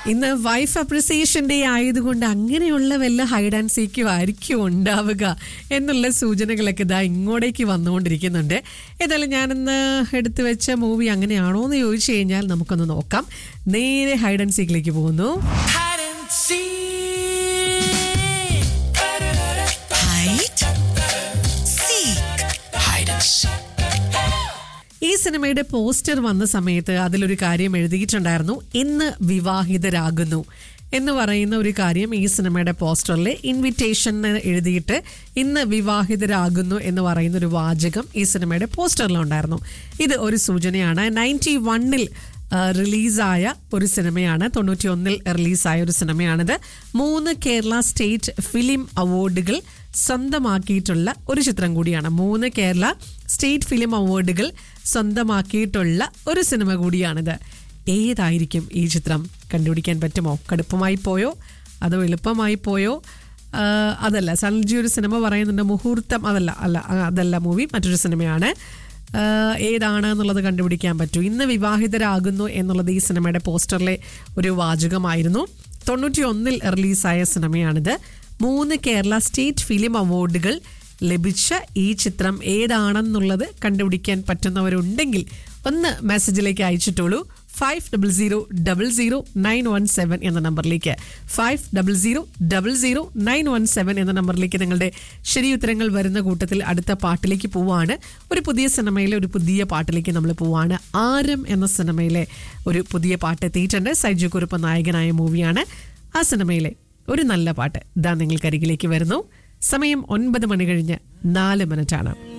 ഇന്ന് wife appreciation day ആയതുകൊണ്ട് അങ്ങനെയുള്ള വല്ല ഹൈഡ് ആൻഡ് സീക്കും ആയിരിക്കും ഉണ്ടാവുക എന്നുള്ള സൂചനകളൊക്കെ ഇതാ ഇങ്ങോട്ടേക്ക് വന്നുകൊണ്ടിരിക്കുന്നുണ്ട് ഏതായാലും ഞാനിന്ന് എടുത്തു വെച്ച മൂവി അങ്ങനെയാണോ എന്ന് ചോദിച്ചു കഴിഞ്ഞാൽ നമുക്കൊന്ന് നോക്കാം നേരെ ഹൈഡ് ആൻഡ് സീക്കിലേക്ക് പോകുന്നു hide and seek. Hide, seek, Hide and seek. ഈ സിനിമയുടെ പോസ്റ്റർ വന്ന സമയത്ത് അതിലൊരു കാര്യം എഴുതിയിട്ടുണ്ടായിരുന്നു ഇന്ന് വിവാഹിതരാകുന്നു എന്ന് പറയുന്ന ഒരു കാര്യം ഈ സിനിമയുടെ പോസ്റ്ററിൽ ഇൻവിറ്റേഷൻ എഴുതിയിട്ട് ഇന്ന് വിവാഹിതരാകുന്നു എന്ന് പറയുന്ന ഒരു വാചകം ഈ സിനിമയുടെ പോസ്റ്ററിലുണ്ടായിരുന്നു ഇത് ഒരു സൂചനയാണ് നയൻറ്റി വണ്ണിൽ റിലീസായ ഒരു സിനിമയാണ് തൊണ്ണൂറ്റി ഒന്നിൽ റിലീസായ ഒരു സിനിമയാണിത് മൂന്ന് കേരള സ്റ്റേറ്റ് ഫിലിം അവാർഡുകൾ സ്വന്തമാക്കിയിട്ടുള്ള ഒരു ചിത്രം കൂടിയാണ് മൂന്ന് കേരള സ്റ്റേറ്റ് ഫിലിം അവാർഡുകൾ സ്വന്തമാക്കിയിട്ടുള്ള ഒരു സിനിമ കൂടിയാണിത് ഏതായിരിക്കും ഈ ചിത്രം കണ്ടുപിടിക്കാൻ പറ്റുമോ കടുപ്പമായി പോയോ അതോ എളുപ്പമായി പോയോ ആ, അതല്ല സൽജി ഒരു സിനിമ പറയുന്നുണ്ട് മുഹൂർത്തം അതല്ല അല്ല ആ, അതല്ല മൂവി മറ്റൊരു സിനിമയാണ് ആ, ഏതാണ് എന്നുള്ളത് കണ്ടുപിടിക്കാൻ പറ്റൂ ഇന്ന് വിവാഹിതരാകുന്നു എന്നുള്ളത് ഈ സിനിമയുടെ പോസ്റ്ററിലെ ഒരു വാചകമായിരുന്നു തൊണ്ണൂറ്റി ഒന്നിൽ റിലീസായ സിനിമയാണിത് മൂന്ന് കേരള സ്റ്റേറ്റ് ഫിലിം അവാർഡുകൾ ലഭിച്ച ഈ ചിത്രം ഏതാണെന്നുള്ളത് കണ്ടുപിടിക്കാൻ പറ്റുന്നവരുണ്ടെങ്കിൽ ഒന്ന് മെസ്സേജിലേക്ക് അയച്ചിട്ടുള്ളൂ five double zero double zero nine one seven എന്ന നമ്പറിലേക്ക് five double zero double zero nine one seven എന്ന നമ്പറിലേക്ക് നിങ്ങളുടെ ശരി ഉത്തരങ്ങൾ വരുന്ന കൂട്ടത്തിൽ അടുത്ത പാട്ടിലേക്ക് പോവാണ് ഒരു പുതിയ സിനിമയിലെ ഒരു പുതിയ പാട്ടിലേക്ക് നമ്മൾ പോവാണ് ആരം എന്ന സിനിമയിലെ ഒരു പുതിയ പാട്ട് എത്തിയിട്ടുണ്ട് സൈജു കുറുപ്പ് നായകനായ മൂവിയാണ് ആ സിനിമയിലെ ഒരു നല്ല പാട്ട് ഇതാ നിങ്ങൾക്കരികിലേക്ക് വരുന്നു സമയം ഒൻപത് മണി കഴിഞ്ഞ് നാല് മിനിറ്റാണ്